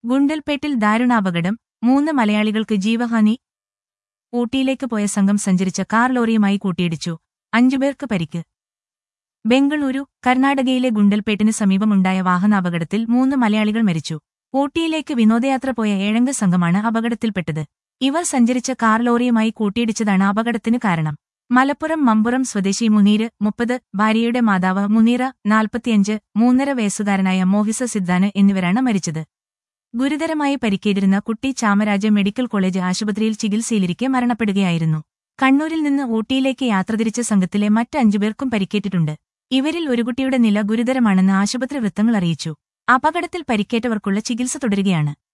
ഗുണ്ടൽപേട്ടിൽ ദാരുണാപകടം മൂന്ന് മലയാളികൾക്ക് ജീവഹാനി ഊട്ടിയിലേക്ക് പോയ സംഘം സഞ്ചരിച്ച കാർ ലോറിയുമായി കൂട്ടിയിടിച്ചു അഞ്ചുപേർക്ക് പരിക്ക് ബംഗളൂരു കർണാടകയിലെ ഗുണ്ടൽപേട്ടിന് സമീപമുണ്ടായ വാഹനാപകടത്തിൽ മൂന്ന് മലയാളികൾ മരിച്ചു ഊട്ടിയിലേക്ക് വിനോദയാത്ര പോയ ഏഴംഗ സംഘമാണ് അപകടത്തിൽപ്പെട്ടത് ഇവർ സഞ്ചരിച്ച കാർ ലോറിയുമായി കൂട്ടിയിടിച്ചതാണ് അപകടത്തിന് കാരണം മലപ്പുറം മമ്പുറം സ്വദേശി മുനീര് മുപ്പത് ഭാര്യയുടെ മാതാവ് മുനീറ നാൽപ്പത്തിയഞ്ച് മൂന്നര വയസ്സുകാരനായ മോഹിസ സിദ്ധാന് എന്നിവരാണ് മരിച്ചത് ഗുരുതരമായി പരിക്കേറ്റിരുന്ന കുട്ടി ചാമരാജ മെഡിക്കൽ കോളേജ് ആശുപത്രിയിൽ ചികിത്സയിലിരിക്കെ മരണപ്പെടുകയായിരുന്നു കണ്ണൂരിൽ നിന്ന് ഊട്ടിയിലേക്ക് യാത്ര തിരിച്ച സംഘത്തിലെ മറ്റ് അഞ്ചുപേർക്കും പരിക്കേറ്റിട്ടുണ്ട് ഇവരിൽ ഒരു കുട്ടിയുടെ നില ഗുരുതരമാണെന്ന് ആശുപത്രി വൃത്തങ്ങൾ അറിയിച്ചു അപകടത്തിൽ പരിക്കേറ്റവർക്കുള്ള ചികിത്സ തുടരുകയാണ്